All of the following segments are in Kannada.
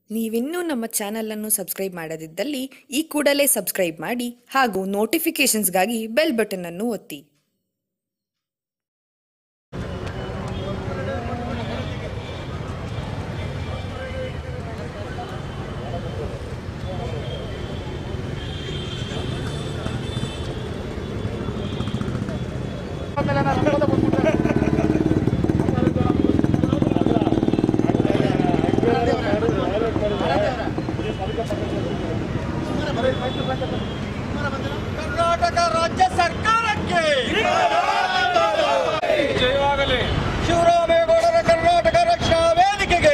ನೀವಿನ್ನೂ ನಮ್ಮ ಚಾನಲನ್ನು ಸಬ್ಸ್ಕ್ರೈಬ್ ಮಾಡದಿದ್ದಲ್ಲಿ ಈ ಕೂಡಲೇ ಸಬ್ಸ್ಕ್ರೈಬ್ ಮಾಡಿ ಹಾಗೂ ನೋಟಿಫಿಕೇಷನ್ಸ್ಗಾಗಿ ಬೆಲ್ ಬಟನ್ ಅನ್ನು ಒತ್ತಿ ಕರ್ನಾಟಕ ರಾಜ್ಯ ಸರ್ಕಾರಕ್ಕೆ ಜಯವಾಗಲಿ ಶಿವರಾಮೇಗೌಡರ ಕರ್ನಾಟಕ ರಕ್ಷಣಾ ವೇದಿಕೆಗೆ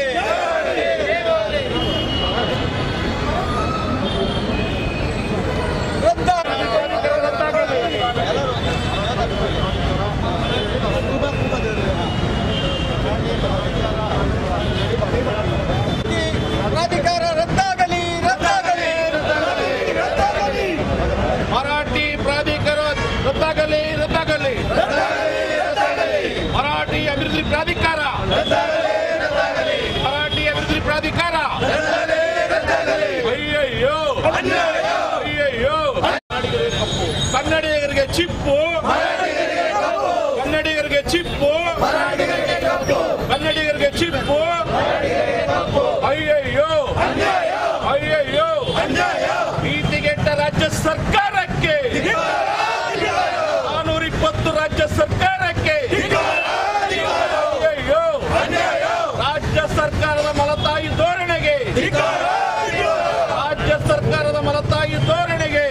ರದ್ದ- ಈ ಪ್ರಾಧಿಕಾರ ರದ್ದಾಗಲಿ ರದ್ದಾಗಲಿ ರದ್ದಾಗಲಿ ಮರಾಠಿ ಪ್ರಾಧಿಕಾರ ರದ್ದಾಗಲಿ ರದ್ದಾಗಲಿ ಮರಾಠಿ ಅಭಿವೃದ್ಧಿ ಪ್ರಾಧಿಕಾರ ಮರಾಠಿ ಅಭಿವೃದ್ಧಿ ಪ್ರಾಧಿಕಾರ ಅಯ್ಯಯ್ಯೋ ಅಯ್ಯಯ್ಯೋ ಕನ್ನಡಿಗರಿಗೆ ಚಿಪ್ಪು ಕನ್ನಡಿಗರಿಗೆ ಚಿಪ್ಪು ಕನ್ನಡಿಗರಿಗೆ ಚಿಪ್ಪು ಅಯ್ಯಯ್ಯೋ ಅಯ್ಯಯ್ಯೋ ನೀತಿಗೆಟ್ಟ ರಾಜ್ಯ ಸರ್ಕಾರಕ್ಕೆ ನಾನೂರ ಇಪ್ಪತ್ತು ರಾಜ್ಯ ಸರ್ಕಾರಕ್ಕೆ ಅಯ್ಯಯ್ಯೋ ರಾಜ್ಯ ಸರ್ಕಾರದ ಮಲತಾಯಿ ಧೋರಣೆಗೆ ರಾಜ್ಯ ಸರ್ಕಾರದ ಮಲತಾಯಿ ಧೋರಣೆಗೆ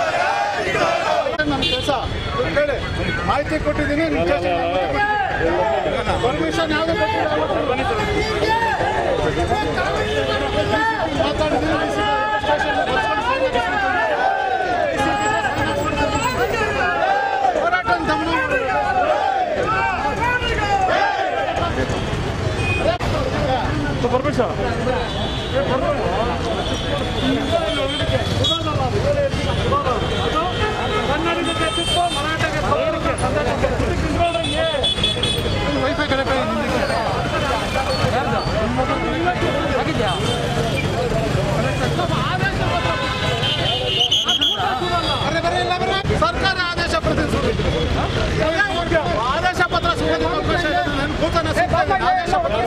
ನನ್ನ ಕೆಲಸ ಹೇಳಿ ಮಾಹಿತಿ ಕೊಟ್ಟಿದ್ದೀನಿ ಪರ್ಮಿಷನ್ ಯಾವುದು ಹೋರಾಟ ದಮನ ಪರ್ಮಿಷನ್ ವೈಫೈ ಕನೆಕ್ಟ್ ಸರ್ಕಾರ ಆದೇಶ ಪತ್ರ ಆದೇಶ ಪತ್ರ ಸುಮ್ಮನೆ ಅವಕಾಶ ಇದೆ. ನನ್ನ ಕೂತನ ಸಿಗ್ತದೆ. ಆದೇಶ ಪತ್ರ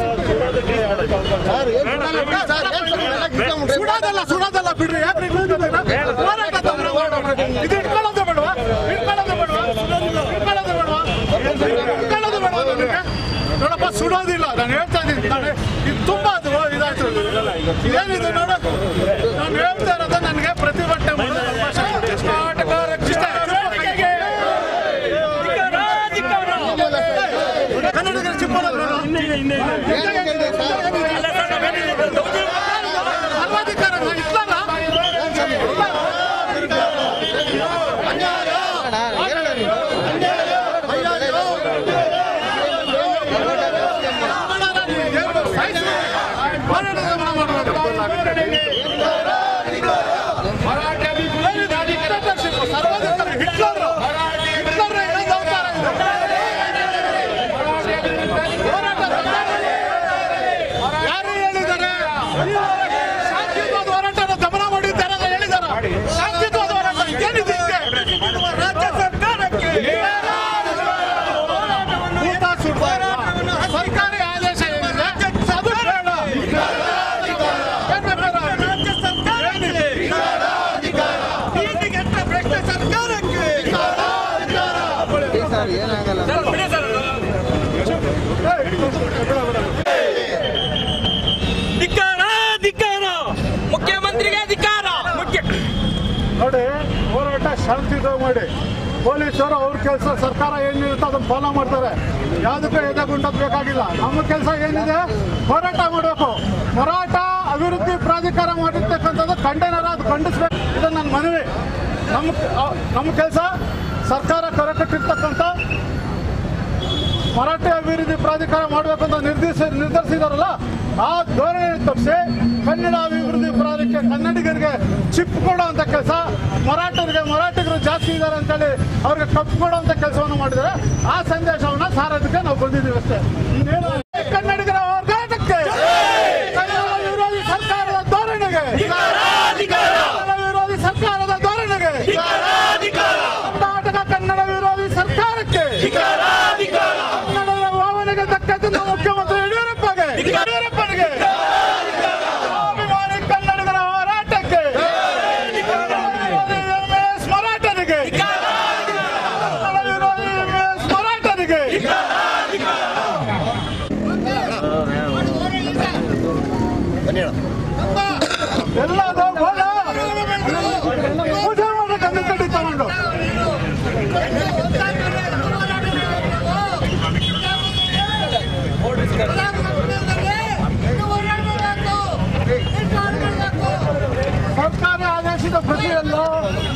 ಸುಡೋದಲ್ಲ ಸುಡೋದಲ್ಲ ಬಿಡ್ರಿ ಯಾಕ್ರಿ ಹೋರಾಟ ತಗೊಂಡು ಹೋರಾಟ ಇದು ಇಟ್ಕೊಳ್ಳೋದು ಬೇಡವಾ ಇಟ್ಕೊಳ್ಳೋದು ಬೇಡವಾ ಇಟ್ಕೊಳ್ಳೋದು ಬೇಡವಾ ಇಟ್ಕೊಳ್ಳೋದು ಬೇಡವಾ ನನಗೆ ನೋಡಪ್ಪ ಸುಡೋದಿಲ್ಲ ನಾನು ಹೇಳ್ತಾ ಇದ್ದೀನಿ ನಾನು ಇದು ತುಂಬಾ ಅದು ಇದಾಯ್ತು ಏನಿದು ನೋಡು ನಾನು ಹೇಳ್ತಾ ಇರೋದು ನನಗೆ ಪ್ರತಿಭಟನೆ ಮಾಡಲು ಅವಕಾಶ ಕೊಡಿ. ಕರ್ನಾಟಕ ರಕ್ಷಿತ ಕನ್ನಡಿಗರ ಚಿಪ್ಪಲ್ಲ ಸರ್ವಾಧಿಕಾರ ಇಟ್ಲಲ್ಲ ಮರಾಠಿ ಅಭಿವೃದ್ಧಿ ಪ್ರಾಧಿಕಾರ ಸರ್ವಾಧಿಕಾರ ಹಿಟ್ಲರ್ ಹಿಟ್ಲರ್ ಏನೋ ಅವತಾರ ಇದು. ಮರಾಠಿ ಅಭಿವೃದ್ಧಿ ಪ್ರಾಧಿಕಾರ ಯಾರು ಹೇಳಿದ್ದಾರೆ ಶಾಂತಿಯುತವಾದ ಹೋರಾಟನ ದಮನ ಮಾಡಿದ್ದಾರೆ ಅಂತ ಹೇಳಿದ್ದಾರೆ ಶಾಂತಿಯುತವಾದ ಹೋರಾಟ ಇದೇನಿದೆ ಹಿಂಗೆ? ರಾಜ್ಯ ಸರ್ಕಾರಕ್ಕೆ ಊಟ ಸುಡ್ತಾರೆ. ಸರ್ಕಾರಿ ಆದೇಶ ಏನಿದೆ ಅದು ಬೇಡ. ಏನ್ ಬೇಕಾದ್ರೆ ರಾಜ್ಯ ಸರ್ಕಾರಕ್ಕೆ ನೀತಿಗೆಟ್ಟ ಭ್ರಷ್ಟ ಸರ್ಕಾರಕ್ಕೆ ಧಿಕ್ಕಾರ ಧಿಕ್ಕಾರ ಮುಖ್ಯಮಂತ್ರಿಗೆ ಅಧಿಕಾರ ಮುಖ್ಯ ನೋಡಿ ಹೋರಾಟ ಶಾಂತಿಯುತ ಮಾಡಿ ಪೊಲೀಸರು ಅವ್ರ ಕೆಲಸ ಸರ್ಕಾರ ಏನಿರುತ್ತೆ ಅದನ್ನ ಫಾಲೋ ಮಾಡ್ತಾರೆ ಯಾವುದಕ್ಕೂ ಎದೆಗುಂಡದ್ ಬೇಕಾಗಿಲ್ಲ ನಮ್ಮ ಕೆಲಸ ಏನಿದೆ ಹೋರಾಟ ಮಾಡಬೇಕು ಹೋರಾಟ ಅಭಿವೃದ್ಧಿ ಪ್ರಾಧಿಕಾರ ಮಾಡಿರ್ತಕ್ಕಂಥದ್ದು ಖಂಡನರ ಅದು ಖಂಡಿಸ್ಬೇಕು ಇದು ನನ್ನ ಮನವಿ ನಮ್ಮ ನಮ್ಮ ಕೆಲಸ ಸರ್ಕಾರ ಕರೆಕಟ್ಟಿರ್ತಕ್ಕಂಥ ಮರಾಠಿ ಅಭಿವೃದ್ಧಿ ಪ್ರಾಧಿಕಾರ ಮಾಡಬೇಕು ಅಂತ ನಿರ್ದೇಶ ನಿರ್ಧರಿಸಿದಾರಲ್ಲ ಆ ಧೋರಣೆ ತಪ್ಪಿಸಿ ಕನ್ನಡ ಅಭಿವೃದ್ಧಿ ಪ್ರಾಧಿಕಾರ ಕನ್ನಡಿಗರಿಗೆ ಚಿಪ್ ಕೊಡುವಂತ ಕೆಲಸ ಮರಾಠರಿಗೆ ಮರಾಠಿಗರು ಜಾಸ್ತಿ ಇದ್ದಾರೆ ಅಂತೇಳಿ ಅವ್ರಿಗೆ ಕಪ್ಪು ಕೊಡುವಂತ ಕೆಲಸವನ್ನು ಮಾಡಿದ್ದಾರೆ ಆ ಸಂದೇಶವನ್ನ ಸಾರೋದಕ್ಕೆ ನಾವು ಬಂದಿದ್ದೀವಿ ಅಷ್ಟೇ ಇನ್ನೇನು ಕನ್ನಡಿಗರ ಹೋರಾಟಕ್ಕೆ ಕನ್ನಡ ವಿರೋಧಿ ಸರ್ಕಾರದ ಎಲ್ಲದು ಗೋಳ ಪೂಜೆ ಮಾಡೋ ಗಂಡು ಕಡ್ಡಿ ತಗೊಂಡು ಸರ್ಕಾರ ಆದೇಶದ ಪ್ರತಿಯಲ್ಲೂ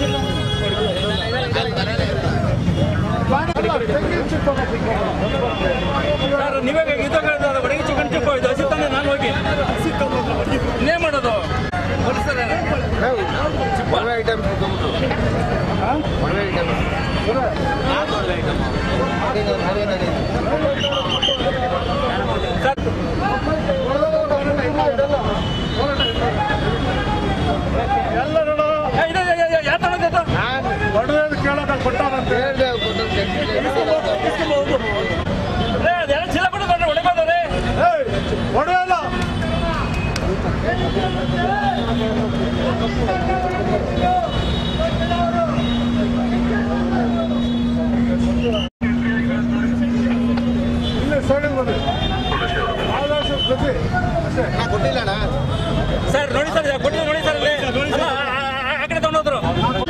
ತೆಂಗಿನ ಚಿಕ್ಕ ಸರ್ ನೀವೇ ಇದು ಬಡಗಿ ಚಿಕನ್ ಚಿಕ್ಕ ಇದು ಹಸಿ ತಾನೆ ನಾನು ಹೋಗಿ ಇನ್ನೇ ಮಾಡೋದು ಎಲ್ಲರೂ ಯಾವ ತಗೊಂಡ ಒಡವೆದು ಕೇಳೋದ ಕೊಟ್ಟಾರಂತೆ ಅದೆಲ್ಲ ಚೀಲ ಕೊಡೋದ್ರೆ ಹೊಡಿಬೋದ್ರೆ ಏಯ್, ಒಡವೆಲ್ಲ ಇಲ್ಲಿ ಸೈಡಿಗೆ ಬಂದು ಆದೇಶ ಪ್ರತಿ ಅಷ್ಟೇ ಸರ್ ನೋಡಿ ಸರ್ ಕೊಟ್ಟಿದ್ದು ನೋಡಿ ಸರ್ ಇಲ್ಲಿ ಅಲ್ಲ, ಆ- ಆ- ಆ ಕಡೆ ತಗೊಂಡೋದ್ರು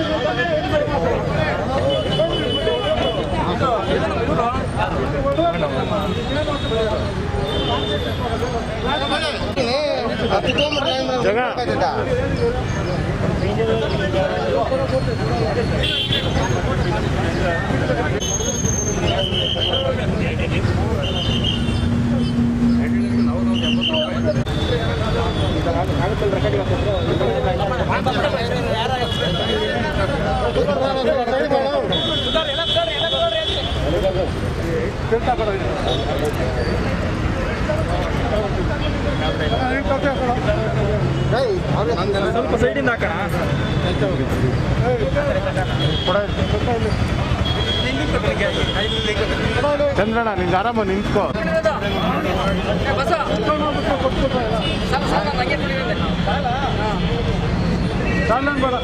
ಸ್ವಲ್ಪ ಸೈಡಿಂದ ಹಾಕೋಣ ಚಂದ್ರಣ್ಣ ನಿಂಗೆ ಆರಾಮ ನಿಂತ್ಕೋ ಚಾಲನ್ ಬೇಡ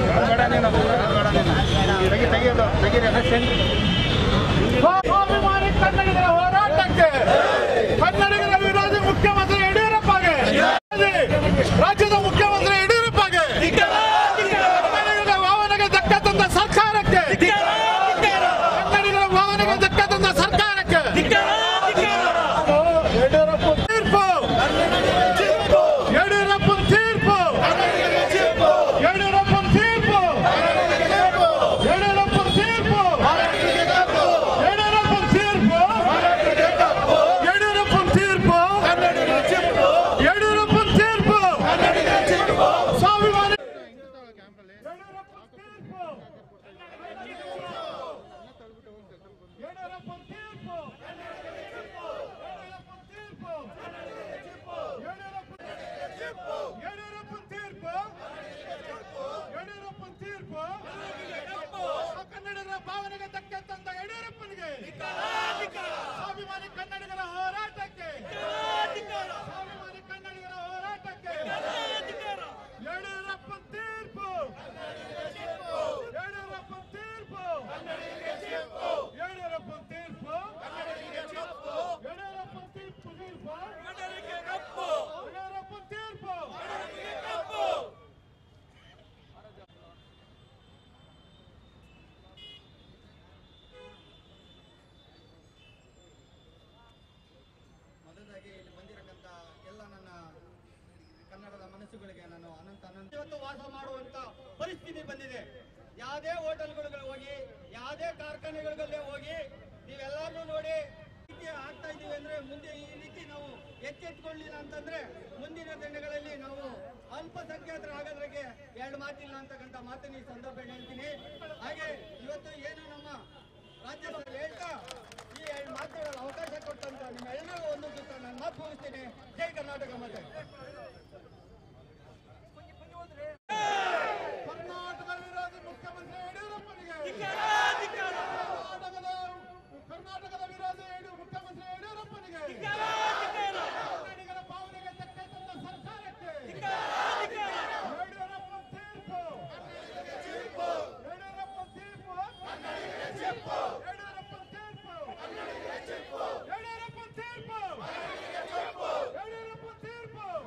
ಸ್ವಾಭಿಮಾನಿ ಕನ್ನಡಿಗರ ಹೋರಾಟಕ್ಕೆ ಕನ್ನಡಿಗರ ವಿರೋಧಿ ಮುಖ್ಯಮಂತ್ರಿ ಯಡಿಯೂರಪ್ಪಗೆ ರಾಜ್ಯದ ಮುಖ್ಯಮಂತ್ರಿ ಯಡಿಯೂರಪ್ಪಗೆ ಕನ್ನಡಿಗರ ಭಾವನೆಗೆ ಧಕ್ಕ ತಂದ ಸರ್ಕಾರಕ್ಕೆ ಕನ್ನಡಿಗರ ಭಾವನೆಗೆ ಧಕ್ಕ ತಂದ ಸರ್ಕಾರಕ್ಕೆ ಯಡಿಯೂರಪ್ಪ ತೀರ್ಪು ಯಡಿಯೂರಪ್ಪ ತೀರ್ಪು ಯಡಿಯೂರಪ್ಪ ತೀರ್ಪು ಯಡಿಯೂರಪ್ಪ ತೀರ್ಪು ಯಡಿಯೂರಪ್ಪ ತೀರ್ಪು ಯಡಿಯೂರಪ್ಪ ತೀರ್ಪು ಯಡಿಯೂರಪ್ಪ ತೀರ್ಪು ಸ್ವಾಭಿಮಾನಿ ಯಡಿಯೂರಪ್ಪ ತೀರ್ಪು ಯಡಿಯೂರಪ್ಪ ತೀರ್ಪು ಯಡಿಯೂರಪ್ಪ ತೀರ್ಪು ಯಡಿಯೂರಪ್ಪ ತೀರ್ಪು ಕನ್ನಡಿಗರ ಭಾವನೆಗೆ ಧಕ್ಕೆ ತಂದ ಯಡಿಯೂರಪ್ಪನಿಗೆ ಸ್ವಾಭಿಮಾನಿ ಕನ್ನಡಿಗರ ಹೋರಾಟಕ್ಕೆ ಸ್ವಾಭಿಮಾನಿ ಕನ್ನಡಿಗರ ಹೋರಾಟಕ್ಕೆ ಯಡಿಯೂರಪ್ಪ ತೀರ್ಪು ಯಡಿಯೂರಪ್ಪ ತೀರ್ಪು ಯಡಿಯೂರಪ್ಪ ತೀರ್ಪು ಯಡಿಯೂರಪ್ಪ ತೀರ್ಪು ತೀರ್ಪು ಯಡಿಯೂರಪ್ಪ ತೀರ್ಪು ಮೊದಲಾಗಿ ಇಲ್ಲಿ ಬಂದಿರತಕ್ಕಂಥ ಎಲ್ಲ ನನ್ನ ಕನ್ನಡದ ಮನಸ್ಸುಗಳಿಗೆ ನಾನು ಅನಂತ ಅನಂತ ಇವತ್ತು ವಾಸ ಮಾಡುವಂತ ಪರಿಸ್ಥಿತಿ ಬಂದಿದೆ ಯಾವುದೇ ಹೋಟೆಲ್ಗಳಿಗೆ ಹೋಗಿ ಯಾವುದೇ ಕಾರ್ಖಾನೆಗಳಿಗೆ ಹೋಗಿ ನೀವೆಲ್ಲರೂ ನೋಡಿ ಈ ರೀತಿ ಆಗ್ತಾ ಇದೀವಿ ಅಂದ್ರೆ ಮುಂದೆ ಈ ರೀತಿ ನಾವು ಎಚ್ಚೆತ್ಕೊಳ್ಳಿಲ್ಲ ಅಂತಂದ್ರೆ ಮುಂದಿನ ದಿನಗಳಲ್ಲಿ ನಾವು ಅಲ್ಪಸಂಖ್ಯಾತರಾಗೋದ್ರಿಗೆ ಎರಡು ಮಾತಿಲ್ಲ ಅಂತಕ್ಕಂಥ ಮಾತನ್ನ ಈ ಸಂದರ್ಭದಲ್ಲಿ ಹೇಳ್ತೀನಿ ಹಾಗೆ ಇವತ್ತು ಏನು ನಮ್ಮ ರಾಜ್ಯದಲ್ಲಿ ಹೇಳ್ತಾ ಈ ಎರಡು ಮಾತುಗಳ ಅವಕಾಶ ಕೊಟ್ಟಂತ ನಿಮ್ಮೆಲ್ಲರಿಗೂ ಒಂದು ಸುತ್ತ ನಾನು ಮಾತು ಮುಗಿಸ್ತೀನಿ ಜೈ ಕರ್ನಾಟಕ ಮತ್ತೆ ಕರ್ನಾಟಕ ವಿರೋಧಿ ಮುಖ್ಯಮಂತ್ರಿ ಯಡಿಯೂರಪ್ಪನಿಗೆ ಕರ್ನಾಟಕದ ಕರ್ನಾಟಕದ ವಿರೋಧಿ ಯಡಿಯೂ- ಮುಖ್ಯಮಂತ್ರಿ ಯಡಿಯೂರಪ್ಪನಿಗೆ ಕನ್ನಡಿಗರ ಭಾವನೆಗೆ ಧಕ್ಕೆ ತಂದ ಸರ್ಕಾರಕ್ಕೆ ಯಡಿಯೂರಪ್ಪ ತೀರ್ಪು ಯಡಿಯೂರಪ್ಪ ತೀರ್ಪು ಯಡಿಯೂರಪ್ಪ ತೀರ್ಪು ಯಡಿಯೂರಪ್ಪ ತೀರ್ಪು ಯಡಿಯೂರಪ್ಪ ತೀರ್ಪು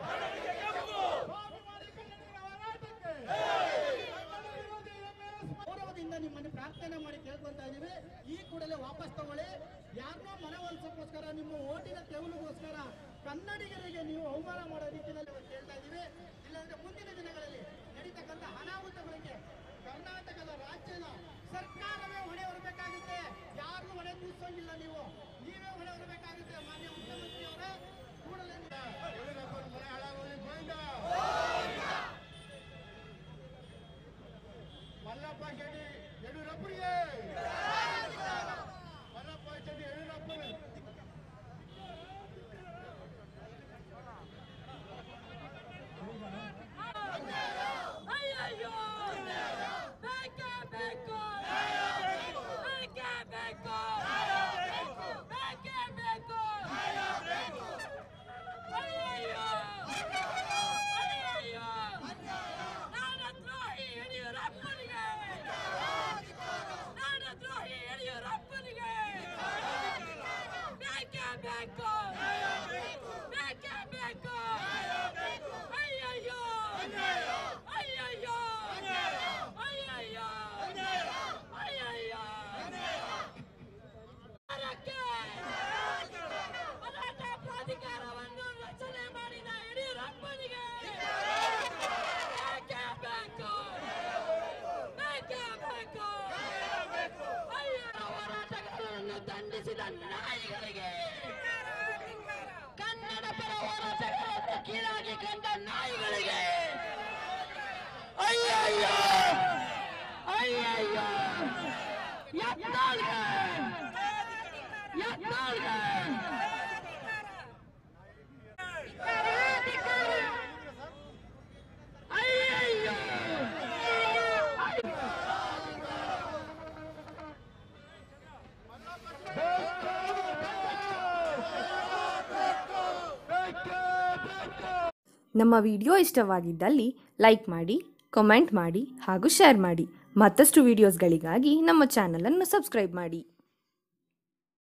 ಕನ್ನಡಿಗರಿಗೆ ನೀವು ಅವಮಾನ ಮಾಡೋ ರೀತಿಯಲ್ಲಿ ನಾವು ಕೇಳ್ತಾ ಇದ್ದೀವಿ ಇಲ್ಲಾಂದ್ರೆ ಮುಂದಿನ ದಿನಗಳಲ್ಲಿ ನಡೀತಕ್ಕಂಥ ಅನಾಹುತಗಳಿಗೆ ಕರ್ನಾಟಕದ ರಾಜ್ಯದ ಸರ್ಕಾರವೇ ಹೊಣೆ ಹೊರಬೇಕಾಗುತ್ತೆ ಯಾರು ಹೊಣೆ ಕೂರಿಸೋಂಗಿಲ್ಲ ನೀವು ನೀವೇ ಹೊಣೆ ಹೊರಬೇಕಾಗುತ್ತೆ ಮಾನ್ಯ ಮುಖ್ಯಮಂತ್ರಿಯವರೇ ಕೂಡಲೇ ಮಲ್ಲಪ್ಪ ಶೆಟ್ಟಿ ಯಡಿಯೂರಪ್ಪರಿಗೆ ಮಲ್ಲಪ್ಪ ಶೆಟ್ಟಿ ಯಡಿಯೂರಪ್ಪಗೆ ಅಯ್ಯಯ್ಯೋ ಬೇಕೇ ಬೇಕು ಬೇಕೇ ಬೇಕು ಬೇಕೇ ಬೇಕು ಅಯ್ಯಯ್ಯೋ ಅಯ್ಯಯ್ಯೋ ನಾಡ ದ್ರೋಹಿ ಯಡಿಯೂರಪ್ಪನಿಗೆ ನಾಡ ದ್ರೋಹಿ ಯಡಿಯೂರಪ್ಪನಿಗೆ ಬೇಕೇ ಬೇಕು ಬೇಕೇ ಬೇಕು ಅಯ್ಯಯ್ಯೋ ಅಯ್ಯಯ್ಯೋ ಅಯ್ಯಯ್ಯೋ ಅಯ್ಯಯ್ಯೋ ಸರ್ಕಾರಕ್ಕೆ ಹೋರಾಟ ಪ್ರಾಧಿಕಾರವನ್ನು ರಚನೆ ಮಾಡಿದ ಯಡಿಯೂರಪ್ಪನಿಗೆ ಬೇಕೇ ಬೇಕು ಬೇಕೇ ಬೇಕು ಅಯ್ಯೋ ಹೋರಾಟಗಾರರನ್ನು ದಂಡಿಸಿದ ನಾಯಿಗಳಿಗೆ ಕನ್ನಡ ಪರ ಹೋರಾಟಗಾರರನ್ನು ಕೀಳಾಗಿ ಕಂಡ ನಾಯಿಗಳಿಗೆ ಅಯ್ಯಯ್ಯೋ ಅಯ್ಯಯ್ಯೋ ಯತ್ನಾಳ್ಗೆ ಯತ್ನಾಳ್ಗೆ ಅಯ್ಯಯ್ಯೋ ನಮ್ಮ ವಿಡಿಯೋ ಇಷ್ಟವಾಗಿದ್ದಲ್ಲಿ ಲೈಕ್ ಮಾಡಿ ಕಮೆಂಟ್ ಮಾಡಿ ಹಾಗೂ ಶೇರ್ ಮಾಡಿ ಮತ್ತಷ್ಟು ವಿಡಿಯೋಸ್ಗಳಿಗಾಗಿ ನಮ್ಮ ಚಾನಲನ್ನು ಸಬ್ಸ್ಕ್ರೈಬ್ ಮಾಡಿ